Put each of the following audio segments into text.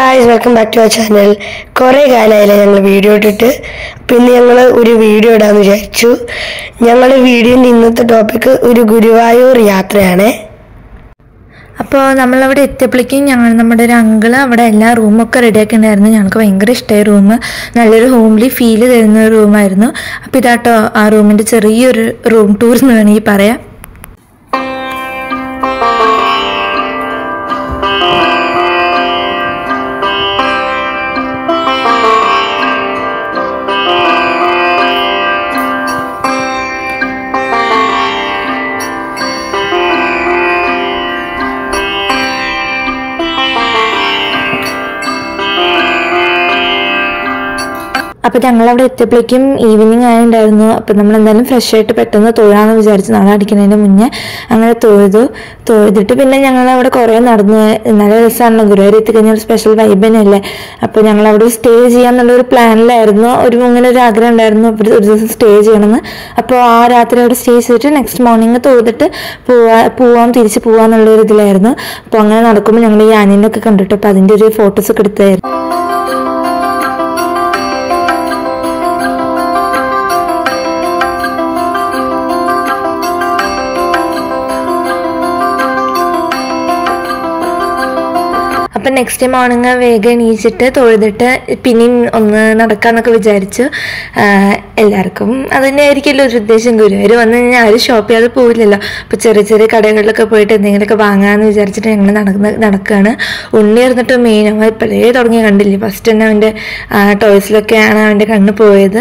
guys welcome back to our channel കുറേ കാലമായില്ല ഞങ്ങൾ വീഡിയോ ഇട്ടിട്ട് പിന്നെ ഞങ്ങൾ ഒരു വീഡിയോ ഇടാമെന്ന് വിചാരിച്ചു ഞങ്ങൾ വീഡിയോൻ്റെ ഇന്നത്തെ ടോപ്പിക്ക് ഒരു ഗുരുവായൂർ യാത്രയാണ് അപ്പോൾ നമ്മളവിടെ എത്തിയപ്പോഴേക്കും ഞങ്ങൾ നമ്മുടെ ഒരു അങ്കിള് അവിടെ എല്ലാ റൂമൊക്കെ റെഡിയാക്കി ഉണ്ടായിരുന്നു ഞങ്ങൾക്ക് ഭയങ്കര ഇഷ്ടമായി റൂം നല്ലൊരു ഹോംലി ഫീൽ തരുന്ന ഒരു റൂമായിരുന്നു അപ്പോൾ ഇതാട്ടോ ആ റൂമിൻ്റെ ചെറിയൊരു റൂം ടൂർ എന്ന് വേണമെങ്കിൽ പറയാം അപ്പോൾ ഞങ്ങളവിടെ എത്തിയപ്പോഴേക്കും ഈവനിങ് ആയിട്ടുണ്ടായിരുന്നു അപ്പോൾ നമ്മൾ എന്തായാലും ഫ്രഷ് ആയിട്ട് പെട്ടെന്ന് തൊഴാന്ന് വിചാരിച്ചു നാളെ അടിക്കുന്നതിന് മുന്നേ അങ്ങനെ തൊഴുതു തൊഴുതിട്ട് പിന്നെ ഞങ്ങൾ അവിടെ കുറേ നടന്നു നല്ല രസമാണല്ലോ ഗുരുവായൂർ എത്തിക്കഴിഞ്ഞാൽ ഒരു സ്പെഷ്യൽ വൈബ് തന്നെയല്ലേ അപ്പോൾ ഞങ്ങൾ അവിടെ സ്റ്റേ ചെയ്യാന്നുള്ളൊരു പ്ലാനിലായിരുന്നു ഒരു അങ്ങനെ ഒരു ആഗ്രഹം ഉണ്ടായിരുന്നു ഒരു ഒരു ദിവസം സ്റ്റേ ചെയ്യണമെന്ന് അപ്പോൾ ആ രാത്രി അവിടെ സ്റ്റേ ചെയ്തിട്ട് നെക്സ്റ്റ് മോർണിംഗ് തൊഴുതിട്ട് പോവാ പോവാം തിരിച്ച് പോവാന്നുള്ളൊരു ഇതിലായിരുന്നു അപ്പോൾ അങ്ങനെ നടക്കുമ്പോൾ ഞങ്ങൾ ഈ ആനിനൊക്കെ കണ്ടിട്ട് അപ്പോൾ അതിൻ്റെ ഒരു ഫോട്ടോസ് ഒക്കെ എടുത്തായിരുന്നു അപ്പം നെക്സ്റ്റ് മോർണിംഗ് വേഗം എണീച്ചിട്ട് തൊഴുതിട്ട് പിന്നെയും ഒന്ന് നടക്കാന്നൊക്കെ വിചാരിച്ചു ആഹ് എല്ലാവർക്കും അത് തന്നെ ആയിരിക്കുമല്ലോ ഒരു ഉദ്ദേശം ഗുരുവായൂർ വന്നു കഴിഞ്ഞാൽ ആരും ഷോപ്പ് ചെയ്യാതെ പോവില്ലല്ലോ അപ്പോൾ ചെറിയ ചെറിയ കടകളിലൊക്കെ പോയിട്ട് എന്തെങ്കിലുമൊക്കെ വാങ്ങാമെന്ന് വിചാരിച്ചിട്ട് ഞങ്ങൾ നടക്കുന്ന നടക്കുകയാണ് ഉണ്ണി ഇരുന്നിട്ട് മെയിൻ അവൻ ഇപ്പോഴേ തുടങ്ങി കണ്ടില്ലേ ഫസ്റ്റ് തന്നെ അവൻ്റെ ടോയ്സിലൊക്കെയാണ് അവൻ്റെ കണ്ണ് പോയത്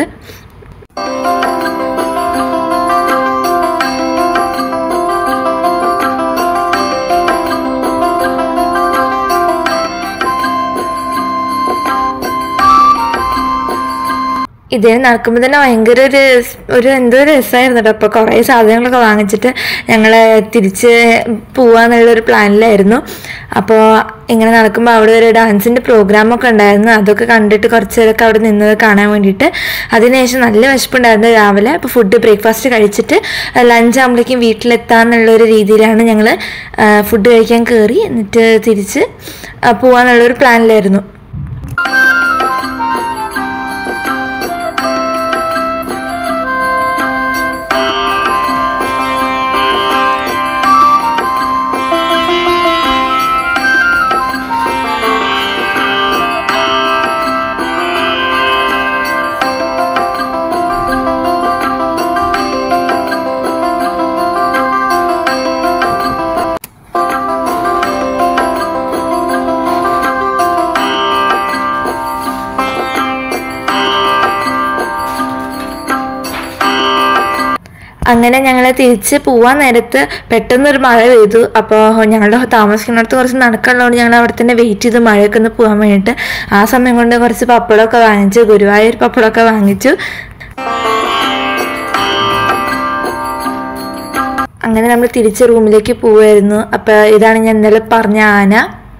ഇതിന് നടക്കുമ്പോൾ തന്നെ ഭയങ്കര ഒരു സ്- ഒരു എന്തോ ഒരു രസമായിരുന്നു കേട്ടോ അപ്പോൾ കുറേ സാധനങ്ങളൊക്കെ വാങ്ങിച്ചിട്ട് ഞങ്ങൾ തിരിച്ച് പോവാന്നുള്ളൊരു പ്ലാനിലായിരുന്നു അപ്പോൾ ഇങ്ങനെ നടക്കുമ്പോൾ അവിടെ ഒരു ഡാൻസിൻ്റെ പ്രോഗ്രാമൊക്കെ ഉണ്ടായിരുന്നു അതൊക്കെ കണ്ടിട്ട് കുറച്ച് നേരമൊക്കെ അവിടെ നിന്നത് കാണാൻ വേണ്ടിയിട്ട് അതിനുശേഷം നല്ല വിശപ്പുണ്ടായിരുന്നു രാവിലെ അപ്പോൾ ഫുഡ് ബ്രേക്ക്ഫാസ്റ്റ് കഴിച്ചിട്ട് ലഞ്ച് ആകുമ്പോഴേക്കും വീട്ടിലെത്താമെന്നുള്ളൊരു രീതിയിലാണ് ഞങ്ങൾ ഫുഡ് കഴിക്കാൻ കയറി എന്നിട്ട് തിരിച്ച് ആ, പോവാന്നുള്ളൊരു പ്ലാനിലായിരുന്നു അങ്ങനെ ഞങ്ങൾ തിരിച്ച് പോവാൻ നേരത്ത് പെട്ടെന്നൊരു മഴ പെയ്തു അപ്പോൾ ഞങ്ങളുടെ താമസിക്കുന്നിടത്ത് കുറച്ച് നടക്കാനുള്ളതുകൊണ്ട് ഞങ്ങൾ അവിടെ തന്നെ വെയിറ്റ് ചെയ്ത് മഴയൊക്കെ ഒന്ന് പോകാൻ വേണ്ടിയിട്ട് ആ സമയം കൊണ്ട് കുറച്ച് പപ്പടമൊക്കെ വാങ്ങിച്ചു ഗുരുവായൂർ പപ്പടമൊക്കെ വാങ്ങിച്ചു അങ്ങനെ നമ്മൾ തിരിച്ച് റൂമിലേക്ക് പോവായിരുന്നു അപ്പോൾ ഇതാണ് ഞാൻ ഇന്നലെ പറഞ്ഞ ആന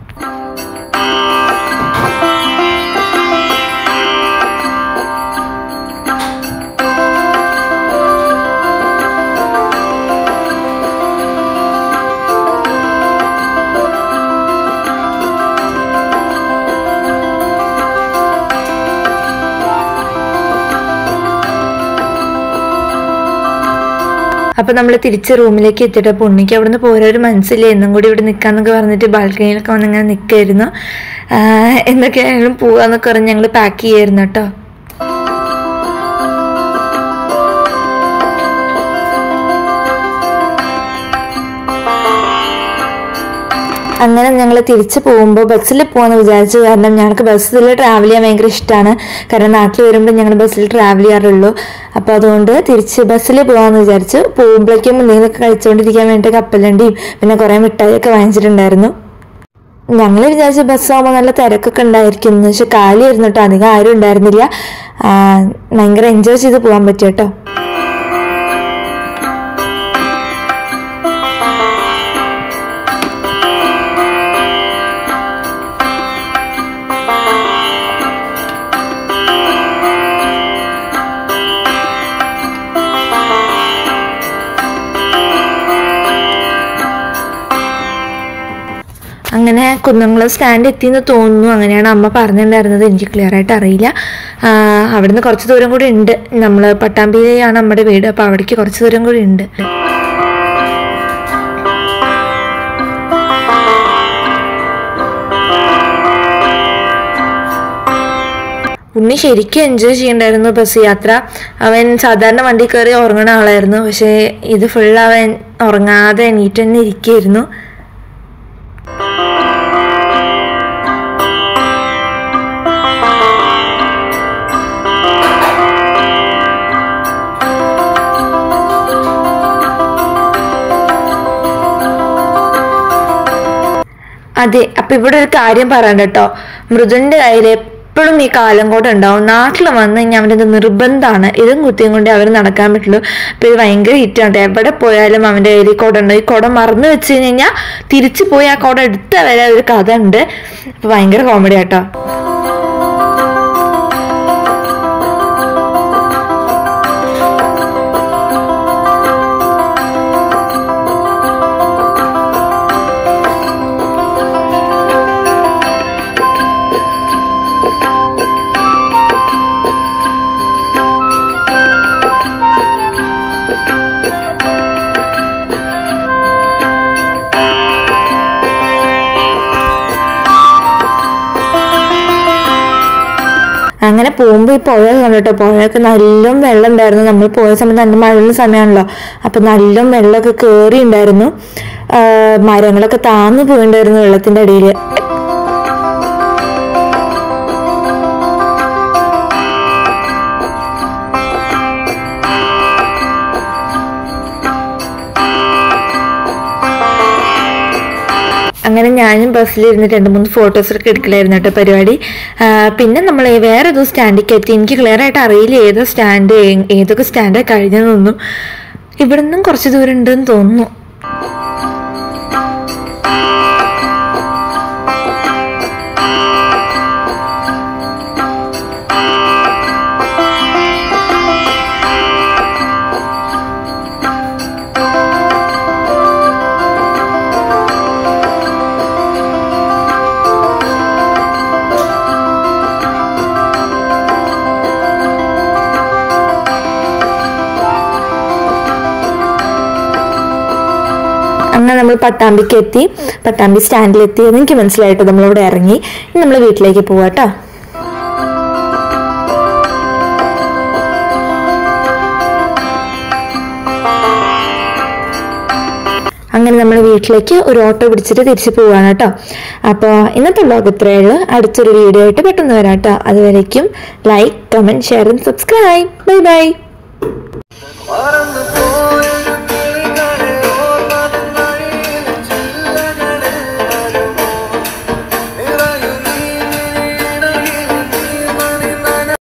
അപ്പൊ നമ്മൾ തിരിച്ച് റൂമിലേക്ക് എത്തിയിട്ട് അപ്പോൾ ഉണ്ണിക്ക് അവിടെ നിന്ന് പോരാ ഒരു മനസ്സില്ല എന്നും കൂടി ഇവിടെ നിൽക്കാന്നൊക്കെ പറഞ്ഞിട്ട് ബാൽക്കണിയിലൊക്കെ വന്ന് ഇങ്ങനെ നിൽക്കായിരുന്നു എന്തൊക്കെയാണെങ്കിലും പോവാന്നൊക്കെ പറഞ്ഞ് ഞങ്ങൾ പാക്ക് ചെയ്യായിരുന്നു കേട്ടോ അങ്ങനെ ഞങ്ങൾ തിരിച്ച് പോകുമ്പോൾ ബസ്സിൽ പോകാമെന്ന് വിചാരിച്ചു കാരണം ഞങ്ങൾക്ക് ബസ്സിൽ ട്രാവൽ ചെയ്യാൻ ഭയങ്കര ഇഷ്ടമാണ് കാരണം നാട്ടിൽ വരുമ്പോൾ ഞങ്ങൾ ബസ്സിൽ ട്രാവൽ ചെയ്യാറുള്ളൂ അപ്പോൾ അതുകൊണ്ട് തിരിച്ച് ബസ്സിൽ പോകാമെന്ന് വിചാരിച്ചു പോകുമ്പോഴേക്കും എന്തെങ്കിലുമൊക്കെ കഴിച്ചുകൊണ്ടിരിക്കാൻ വേണ്ടി കപ്പലണ്ടിയും പിന്നെ കുറേ മിഠായിയൊക്കെ വാങ്ങിച്ചിട്ടുണ്ടായിരുന്നു ഞങ്ങൾ വിചാരിച്ചു ബസ്സാകുമ്പോൾ നല്ല തിരക്കൊക്കെ ഉണ്ടായിരിക്കും എന്ന് പക്ഷെ കാലിയായിരുന്നു കേട്ടോ അധികം ആരും ഉണ്ടായിരുന്നില്ല ആ, ഭയങ്കര എൻജോയ് ചെയ്ത് പോകാൻ പറ്റും കേട്ടോ അങ്ങനെ കുന്നംകുളം സ്റ്റാൻഡ് എത്തിയെന്ന് തോന്നുന്നു അങ്ങനെയാണ് അമ്മ പറഞ്ഞിട്ടുണ്ടായിരുന്നത് എനിക്ക് ക്ലിയർ ആയിട്ട് അറിയില്ല ആ, അവിടുന്ന് കുറച്ച് ദൂരം കൂടി ഉണ്ട് നമ്മൾ പട്ടാമ്പിയിലാണ് നമ്മുടെ വീട് അപ്പോൾ അവിടേക്ക് കുറച്ച് ദൂരം കൂടി ഉണ്ട് ഉണ്ണി ശരിക്കും എൻജോയ് ചെയ്യണ്ടായിരുന്നു ബസ് യാത്ര അവൻ സാധാരണ വണ്ടി കയറി ഉറങ്ങണ ആളായിരുന്നു പക്ഷേ ഇത് ഫുൾ അവൻ ഉറങ്ങാതെ എണീറ്റ് തന്നെ ഇരിക്കുകയായിരുന്നു അതെ അപ്പൊ ഇവിടെ ഒരു കാര്യം പറയണ്ട കേട്ടോ മൃദുന്റെ കയ്യിൽ എപ്പോഴും ഈ കാലം കോട്ട് ഉണ്ടാവും നാട്ടിൽ വന്ന് കഴിഞ്ഞാൽ അവൻ്റെ നിർബന്ധമാണ് ഇതും കുത്തിയും കൊണ്ട് അവർ നടക്കാൻ പറ്റുള്ളൂ അപ്പൊ ഇത് ഭയങ്കര ഹിറ്റാണ് എവിടെ പോയാലും അവൻ്റെ കയ്യിൽ ഈ കുട ഉണ്ട് ഈ കുട മറന്നു വെച്ച് കഴിഞ്ഞാൽ തിരിച്ചു പോയി ആ കുട എടുത്ത വരെ ഒരു കഥ ഉണ്ട് അപ്പൊ ഭയങ്കര കോമഡി ആട്ടോ അങ്ങനെ പോകുമ്പോൾ ഈ പുഴ കണ്ടിട്ടോ പുഴയൊക്കെ നല്ല വെള്ളം ഉണ്ടായിരുന്നു നമ്മൾ പോയ സമയത്ത് നല്ല മഴയുള്ള സമയമാണല്ലോ അപ്പം നല്ല വെള്ളമൊക്കെ കയറി ഉണ്ടായിരുന്നു ആ, മരങ്ങളൊക്കെ താന്നു പോയിണ്ടായിരുന്നു വെള്ളത്തിന്റെ അടിയിൽ അങ്ങനെ ഞാനും ബസ്സിലിരുന്ന് രണ്ട് മൂന്ന് ഫോട്ടോസൊക്കെ എടുക്കലായിരുന്നു കേട്ടോ പരിപാടി ആ, പിന്നെ നമ്മൾ വേറെ ഏതോ സ്റ്റാൻഡിലേക്ക് എത്തി എനിക്ക് ക്ലിയർ ആയിട്ട് അറിയില്ല ഏതോ സ്റ്റാൻഡ് ഏതൊക്കെ സ്റ്റാൻഡാണ് കഴിഞ്ഞതെന്നൊന്നും ഇവിടെ നിന്നും കുറച്ച് ദൂരം ഉണ്ടെന്ന് തോന്നുന്നു അങ്ങനെ നമ്മൾ പട്ടാമ്പിക്ക് എത്തി പട്ടാമ്പി സ്റ്റാൻഡിലെത്തി എന്ന് എനിക്ക് മനസ്സിലായിട്ട് നമ്മളിവിടെ ഇറങ്ങി ഇനി നമ്മൾ വീട്ടിലേക്ക് പോവാട്ടോ അങ്ങനെ നമ്മൾ വീട്ടിലേക്ക് ഒരു ഓട്ടോ പിടിച്ചിട്ട് തിരിച്ചു പോവാണ് കേട്ടോ അപ്പോൾ ഇന്നത്തെ വ്ലോഗ് ഇത്രയേ ഉള്ളൂ അടുത്തൊരു വീഡിയോ ആയിട്ട് പെട്ടെന്ന് വരാം കേട്ടോ അതുവരേക്കും like comment share and subscribe bye bye പറന്ന്